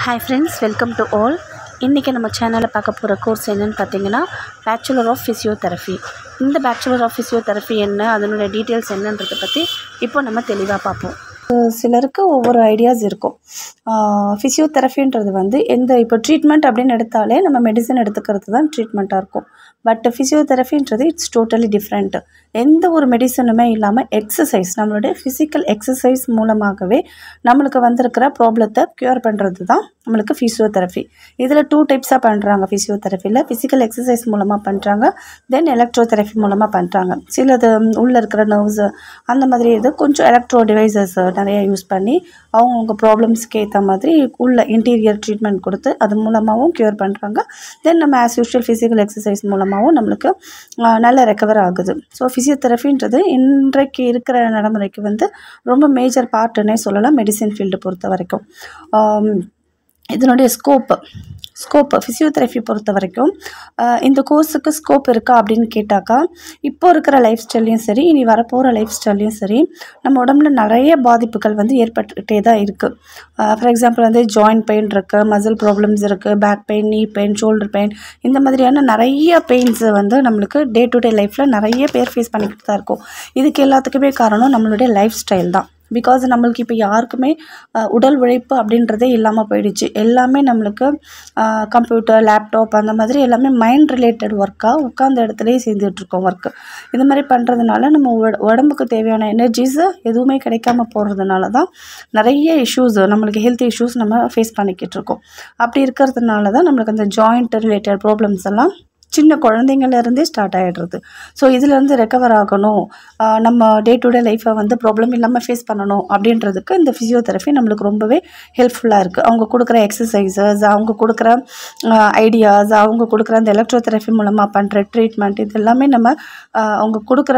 hi friends welcome to all இன்றைக்கி நம்ம சேனலில் பார்க்க போகிற கோர்ஸ் என்னென்னு பார்த்தீங்கன்னா பேச்சுலர் ஆஃப் ஃபிசியோதெரபி இந்த பேச்சுலர் ஆஃப் ஃபிசியோதெரபி என்ன அதனுடைய டீட்டெயில்ஸ் என்னன்றதை பற்றி இப்போ நம்ம தெளிவாக பார்ப்போம் சிலருக்கு ஒவ்வொரு ஐடியாஸ் இருக்கும் ஃபிசியோதெரபின்றது வந்து எந்த இப்போ ட்ரீட்மெண்ட் அப்படின்னு எடுத்தாலே நம்ம மெடிசன் எடுத்துக்கிறது தான் ட்ரீட்மெண்ட்டாக இருக்கும் பட் ஃபிசியோதெரபின்றது இட்ஸ் டோட்டலி டிஃப்ரெண்ட் எந்த ஒரு மெடிசனுமே இல்லாமல் எக்ஸசைஸ் நம்மளுடைய ஃபிசிக்கல் எக்ஸசைஸ் மூலமாகவே நம்மளுக்கு வந்திருக்கிற ப்ராப்ளத்தை க்யூர் பண்ணுறது தான் நம்மளுக்கு ஃபிசியோதெரபி இதில் டூ டைப்ஸாக பண்ணுறாங்க ஃபிசியோதெரபியில் ஃபிசிக்கல் எக்ஸசைஸ் மூலமாக பண்ணுறாங்க தென் எலக்ட்ரோதெரபி மூலமாக பண்ணுறாங்க சிலது உள்ளே இருக்கிற நர்வ்ஸு அந்த மாதிரி இது கொஞ்சம் எலக்ட்ரோ டிவைசஸ் நிறைய யூஸ் பண்ணி அவங்கவுங்க ப்ராப்ளம்ஸ்க்கு ஏற்ற மாதிரி உள்ள இன்டீரியர் ட்ரீட்மெண்ட் கொடுத்து அது மூலமாகவும் க்யூர் பண்ணுறாங்க தென் நம்ம ஆஸ் யூஷுவல் ஃபிசிக்கல் எக்ஸசைஸ் மூலமாகவும் நம்மளுக்கு ஆஹ், நல்ல ரெக்கவர் ஆகுது ஸோ ஃபிசியோதெரபின்றது இன்றைக்கு இருக்கிற நடைமுறைக்கு வந்து ரொம்ப மேஜர் பார்ட்டுன்னே சொல்லலாம் மெடிசின் ஃபீல்டு பொறுத்த வரைக்கும் ஆம், இதனுடைய ஸ்கோப்பு ஸ்கோப்பு ஃபிசியோதெரபி பொறுத்த வரைக்கும் ஆஹ், இந்த கோர்ஸுக்கு ஸ்கோப் இருக்கா அப்படின்னு கேட்டாக்கா இப்போ இருக்கிற லைஃப் ஸ்டைல்லையும் சரி இனி வரப்போகிற லைஃப் ஸ்டைல்லையும் சரி நம்ம உடம்புல நிறைய பாதிப்புகள் வந்து ஏற்பட்டுக்கிட்டே தான் இருக்குது ஃபார் எக்ஸாம்பிள் வந்து ஜாயிண்ட் பெயின் இருக்குது மசில் ப்ராப்ளம்ஸ் இருக்குது back pain knee pain shoulder pain இந்த மாதிரியான நிறைய பெயின்ஸ் வந்து நம்மளுக்கு டே டு டே லைஃப்பில் நிறைய பேர் ஃபேஸ் பண்ணிக்கிட்டு தான் இருக்கும் இதுக்கு எல்லாத்துக்குமே காரணம் நம்மளுடைய லைஃப் ஸ்டைல் தான் பிகாஸ் நம்மளுக்கு இப்போ யாருக்குமே அஹ், உடல் உழைப்பு அப்படின்றதே இல்லாமல் போயிடுச்சு எல்லாமே நம்மளுக்கு கம்ப்யூட்டர் லேப்டாப் அந்த மாதிரி எல்லாமே மைண்ட் ரிலேட்டட் ஒர்க்காக உட்காந்த இடத்துலையே செஞ்சுட்ருக்கோம் ஒர்க்கு இந்த மாதிரி பண்ணுறதுனால நம்ம உட- உடம்புக்கு தேவையான எனர்ஜிஸு எதுவுமே கிடைக்காம போகிறதுனால தான் நிறைய இஷ்யூஸ் நம்மளுக்கு ஹெல்த் இஷ்யூஸ் நம்ம ஃபேஸ் பண்ணிக்கிட்டு இருக்கோம் அப்படி இருக்கிறதுனால தான் நம்மளுக்கு அந்த ஜாயிண்ட் ரிலேட்டட் ப்ராப்ளம்ஸ் எல்லாம் சின்ன குழந்தைங்கள்லேருந்தே ஸ்டார்ட் ஆகிடுறது ஸோ இதுலேருந்து ரெக்கவர் ஆகணும் ஆஹ் நம்ம டே டு டே லைஃப்பை வந்து ப்ராப்ளம் இல்லாமல் ஃபேஸ் பண்ணணும் அப்படின்றதுக்கு இந்த ஃபிசியோதெரபி நம்மளுக்கு ரொம்பவே ஹெல்ப்ஃபுல்லாக இருக்குது அவங்க கொடுக்குற எக்ஸசைசஸ் அவங்க கொடுக்குற ஐடியாஸ் அவங்க கொடுக்குற அந்த எலக்ட்ரோதெரபி மூலமாக பண்ணுற ட்ரீட்மெண்ட் இது எல்லாமே நம்ம ஆஹ் அவங்க கொடுக்குற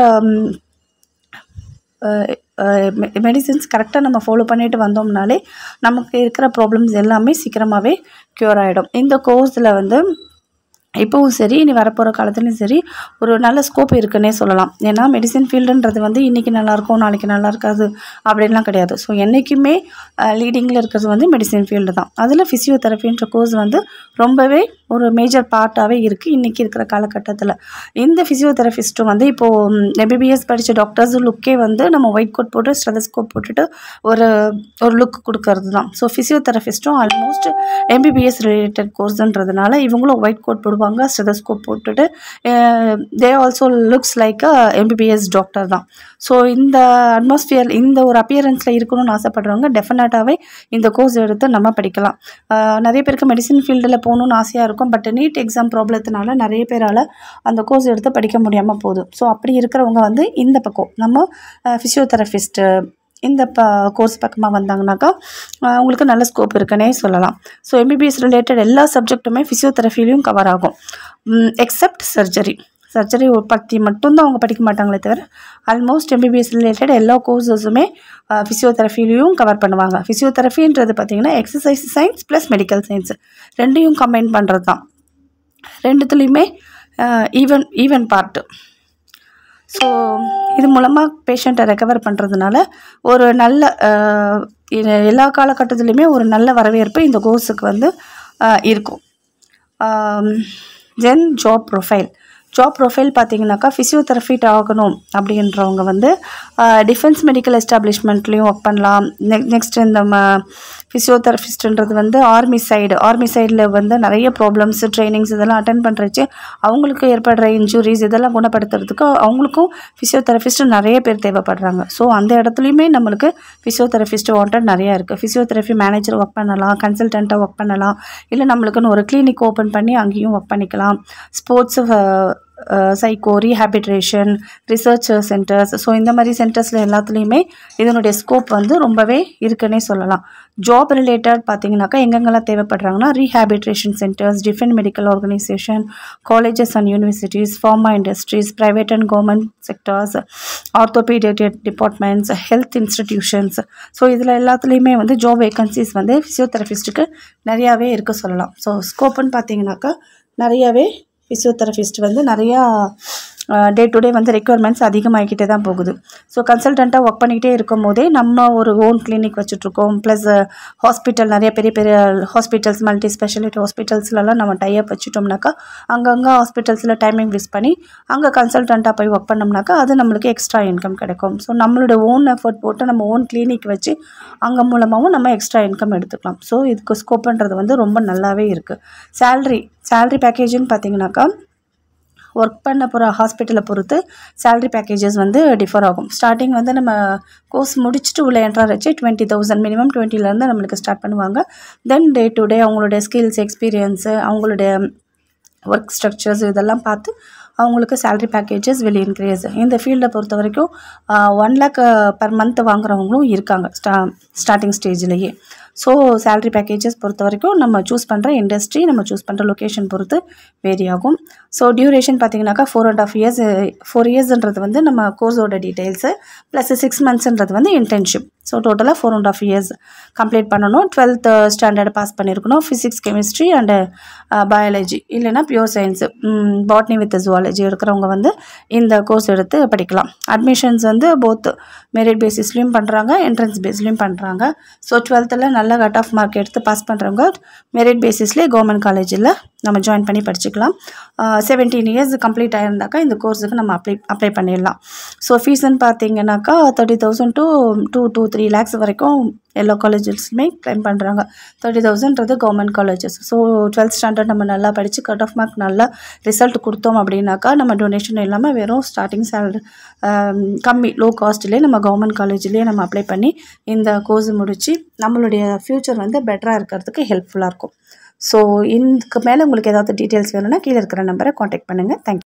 மெடிசின்ஸ் கரெக்டாக நம்ம ஃபாலோ பண்ணிட்டு வந்தோம்னாலே நமக்கு இருக்கிற ப்ராப்ளம்ஸ் எல்லாமே சீக்கிரமாகவே க்யூர் ஆகிடும் இந்த கோர்ஸில் வந்து இப்போவும் சரி இனி வரப்போகிற காலத்துலையும் சரி ஒரு நல்ல ஸ்கோப் இருக்குன்னே சொல்லலாம் ஏன்னா மெடிசின் ஃபீல்டுன்றது வந்து இன்றைக்கி நல்லாயிருக்கும் நாளைக்கு நல்லா இருக்காது அப்படின்லாம் கிடையாது ஸோ என்றைக்குமே லீடிங்கில் இருக்கிறது வந்து மெடிசின் ஃபீல்டு தான் அதில் ஃபிசியோதெரபின்ற கோர்ஸ் வந்து ரொம்பவே ஒரு மேஜர் பார்ட்டாகவே இருக்குது இன்றைக்கி இருக்கிற காலகட்டத்தில் இந்த ஃபிசியோதெரபிஸ்ட்டும் வந்து இப்போது எம்பிபிஎஸ் படித்த டாக்டர்ஸ் லுக்கே வந்து நம்ம ஒயிட் கோட் போட்டு ஸ்டெதஸ்கோப் போட்டுட்டு ஒரு ஒரு லுக் கொடுக்கறது தான் ஸோ ஃபிசியோதெரபிஸ்ட்டும் ஆல்மோஸ்ட் எம்பிபிஎஸ் ரிலேட்டட் கோர்ஸ்ன்றதுனால இவங்களும் ஒயிட் கோட் போடுவாங்க ஸ்டெதஸ்கோப் போட்டுட்டு they also looks like a MBBS doctor தான் ஸோ இந்த அட்மாஸ்பியர் இந்த ஒரு அப்பியரன்ஸில் இருக்கணும்னு ஆசைப்படுறவங்க டெஃபினட்டாகவே இந்த கோர்ஸ் எடுத்து நம்ம படிக்கலாம் ஆஹ் நிறைய பேருக்கு மெடிசின் ஃபீல்டில் போகணுன்னு ஆசையாக இருக்கும் பட் நீட் எக்ஸாம் ப்ராப்ளத்தினால நிறைய பேரால் அந்த கோர்ஸ் எடுத்து படிக்க முடியாமல் போகுது ஸோ அப்படி இருக்கிறவங்க வந்து இந்த பக்கம் நம்ம ஃபிசியோதெரபிஸ்ட்டு இந்த ப கோர்ஸ் பக்கமாக வந்தாங்கனாக்கா ஆஹ் உங்களுக்கு நல்ல ஸ்கோப் இருக்குன்னே சொல்லலாம் ஸோ எம்பிபிஎஸ் ரிலேட்டட் எல்லா சப்ஜெக்ட்டுமே ஃபிசியோதெரபிலையும் கவர் ஆகும் எக்ஸப்ட் சர்ஜரி சர்ஜரி பற்றி மட்டும்தான் அவங்க படிக்க மாட்டாங்களே தவிர ஆல்மோஸ்ட் எம்பிபிஎஸ் ரிலேட்டட் எல்லா கோர்சஸுமே ஃபிசியோதெரபிலையும் கவர் பண்ணுவாங்க ஃபிசியோதெரபின்றது பார்த்திங்கன்னா exercise science plus medical science ரெண்டையும் கம்பைன் பண்ணுறது தான் ரெண்டுத்துலேயுமே ஈவன் ஈவன் பார்ட்டு ஸோ இது மூலமாக பேஷண்ட்டை ரெக்கவர் பண்ணுறதுனால ஒரு நல்ல அஹ், இது எல்லா காலகட்டத்துலேயுமே ஒரு நல்ல வரவேற்பு இந்த கோர்ஸுக்கு வந்து அஹ், இருக்கும் then job profile job profile பார்த்தீங்கன்னாக்கா ஃபிசியோதெரபிட் ஆகணும் அப்படின்றவங்க வந்து டிஃபென்ஸ் மெடிக்கல் எஸ்டாப்ளிஷ்மெண்ட்லேயும் ஒர்க் பண்ணலாம் நெக் நெக்ஸ்ட் இந்த ஃபிசியோதெரபிஸ்ட்ன்றது வந்து ஆர்மி சைடு ஆர்மி சைடில் வந்து நிறைய ப்ராப்ளம்ஸ் ட்ரைனிங்ஸ் இதெல்லாம் அட்டன் பண்ணுறச்சு அவங்களுக்கு ஏற்படுற இன்ஜுரிஸ் இதெல்லாம் குணப்படுத்துறதுக்கு அவங்களுக்கும் ஃபிசியோதெரபிஸ்ட் நிறைய பேர் தேவைப்படுறாங்க ஸோ அந்த இடத்துலையுமே நம்மளுக்கு ஃபிசியோதெரபிஸ்ட் வாண்டட் நிறையா இருக்குது ஃபிசியோதெரபி மேனேஜர் ஒர்க் பண்ணலாம் கன்சல்டண்ட்டாக ஒர்க் பண்ணலாம் இல்லை நம்மளுக்குன்னு ஒரு கிளினிக் ஓப்பன் பண்ணி அங்கேயும் ஒர்க் பண்ணிக்கலாம் sports psycho rehabilitation research centres so இந்த மாதிரி சென்டர்ஸில் எல்லாத்துலேயுமே இதனுடைய ஸ்கோப் வந்து ரொம்பவே இருக்குன்னே சொல்லலாம் ஜாப் ரிலேட்டட் பார்த்தீங்கன்னாக்கா எங்கெங்கெல்லாம் தேவைப்படுறாங்கன்னா rehabilitation centres defence medical organisation colleges and universities pharma industries private and government sectors orthopaedic departments health institutions so இதில் எல்லாத்துலேயுமே வந்து ஜாப் வேகன்சிஸ் வந்து ஃபிசியோதெரபிஸ்ட்டுக்கு நிறையாவே இருக்க சொல்லலாம் ஸோ ஸ்கோப்புன்னு பார்த்தீங்கன்னாக்கா நிறையாவே ஃபிசியோதெரபிஸ்ட் வந்து நிறையா டே டு டே வந்து ரெக்குயர்மெண்ட்ஸ் அதிகமாகிக்கிட்டே தான் போகுது ஸோ கன்சல்டண்ட்டாக ஒர்க் பண்ணிக்கிட்டே இருக்கும் போதே நம்ம ஒரு ஓன் கிளினிக் வச்சுட்ருக்கோம் ப்ளஸ் ஹாஸ்பிட்டல் நிறைய பெரிய பெரிய ஹாஸ்பிட்டல்ஸ் மல்டி ஸ்பெஷாலிட்டி ஹாஸ்பிட்டல்ஸ்லலாம் நம்ம டைப் வச்சுட்டோம்னாக்கா அங்கங்கே ஹாஸ்பிட்டல்ஸில் டைமிங் மிஸ் பண்ணி அங்கே கன்சல்டண்ட்டாக போய் ஒர்க் பண்ணோம்னாக்கா அது நம்மளுக்கு எக்ஸ்ட்ரா இன்கம் கிடைக்கும் ஸோ நம்மளோட ஓன் எஃபர்ட் போட்டு நம்ம ஓன் கிளினிக் வச்சு அங்கே மூலமாகவும் நம்ம எக்ஸ்ட்ரா இன்கம் எடுத்துக்கலாம் ஸோ இதுக்கு ஸ்கோப்புன்றது வந்து ரொம்ப நல்லாவே இருக்குது சேல்ரி சேல்ரி பேக்கேஜ்னு பார்த்தீங்கன்னாக்கா ஒர்க் பண்ண போகிற ஹாஸ்பிட்டலை பொறுத்து சேலரி பேக்கேஜஸ் வந்து டிஃபர் ஆகும் ஸ்டார்டிங் வந்து நம்ம கோர்ஸ் முடிச்சுட்டு உள்ள என்ட்ரா வச்சு டுவெண்ட்டி தௌசண்ட் மினிமம் டுவெண்ட்டிலேருந்து நம்மளுக்கு ஸ்டார்ட் பண்ணுவாங்க தென் டே டு டே அவங்களுடைய ஸ்கில்ஸ் எக்ஸ்பீரியன்ஸு அவங்களுடைய ஒர்க் ஸ்ட்ரக்சர்ஸ் இதெல்லாம் பார்த்து அவங்களுக்கு சேலரி பேக்கேஜஸ் will இன்க்ரீஸ் இந்த ஃபீல்டை பொறுத்த வரைக்கும் ஒன் லேக் பர் மந்த் வாங்குறவங்களும் இருக்காங்க ஸ்டா ஸ்டார்டிங் ஸ்டேஜ்லேயே ஸோ சேலரி பேக்கேஜஸ் பொறுத்த வரைக்கும் நம்ம சூஸ் பண்ணுற இண்டஸ்ட்ரி நம்ம சூஸ் பண்ணுற லொக்கேஷன் பொறுத்து வேரி ஆகும் ஸோ டியூரேஷன் பார்த்தீங்கன்னாக்கா four and half years four இயர்ஸ்ன்றது வந்து நம்ம கோர்ஸோட டீட்டெயில்ஸு ப்ளஸ் சிக்ஸ் மந்த்ஸ்ன்றது வந்து இன்டர்ன்ஷிப் ஸோ டோட்டலாக four and half years complete பண்ணணும் டுவெல்த் ஸ்டாண்டர்ட் பாஸ் பண்ணியிருக்கணும் ஃபிசிக்ஸ் கெமிஸ்ட்ரி அண்டு பயாலஜி இல்லைன்னா pure science botany with zoology இருக்கிறவங்க வந்து இந்த கோர்ஸ் எடுத்து படிக்கலாம் அட்மிஷன்ஸ் வந்து போத் மெரிட் பேசிஸ்லேயும் பண்ணுறாங்க என்ட்ரன்ஸ் பேஸ்லேயும் பண்ணுறாங்க ஸோ டுவெல்த்தில் நல்ல கட் ஆஃப் மார்க் எடுத்து பாஸ் பண்ணுறவங்க மெரிட் பேசிஸ்லேயே கவர்மெண்ட் காலேஜில் நம்ம ஜாயின் பண்ணி படிச்சுக்கலாம் செவன்டீன் இயர்ஸ் கம்ப்ளீட் ஆயிருந்தாக்கா இந்த கோர்ஸுக்கு நம்ம அப்ளை அப்ளை பண்ணிடலாம் ஸோ ஃபீஸ்ன்னு பார்த்தீங்கன்னாக்கா thirty thousand to two to three lakhs வரைக்கும் எல்லா காலேஜஸ்லையுமே கிளைம் பண்ணுறாங்க தேர்ட்டி தௌசண்ட்றது government colleges so twelfth standard நம்ம நல்லா படித்து கட் ஆஃப் மார்க் நல்லா ரிசல்ட் கொடுத்தோம் அப்படின்னாக்கா நம்ம டொனேஷன் இல்லாமல் வெறும் ஸ்டார்டிங் சேலரி கம்மி லோ காஸ்ட்லேயே நம்ம கவர்மெண்ட் காலேஜ்லேயே நம்ம அப்ளை பண்ணி இந்த கோர்ஸ் முடித்து நம்மளுடைய ஃப்யூச்சர் வந்து பெட்டராக இருக்கிறதுக்கு ஹெல்ப்ஃபுல்லாக இருக்கும் ஸோ இதுக்கு மேலே உங்களுக்கு ஏதாவது டீட்டெயில்ஸ் வேணும்னா கீழே இருக்கிற நம்பரை காண்டாக்ட் பண்ணுங்கள் தேங்க்யூ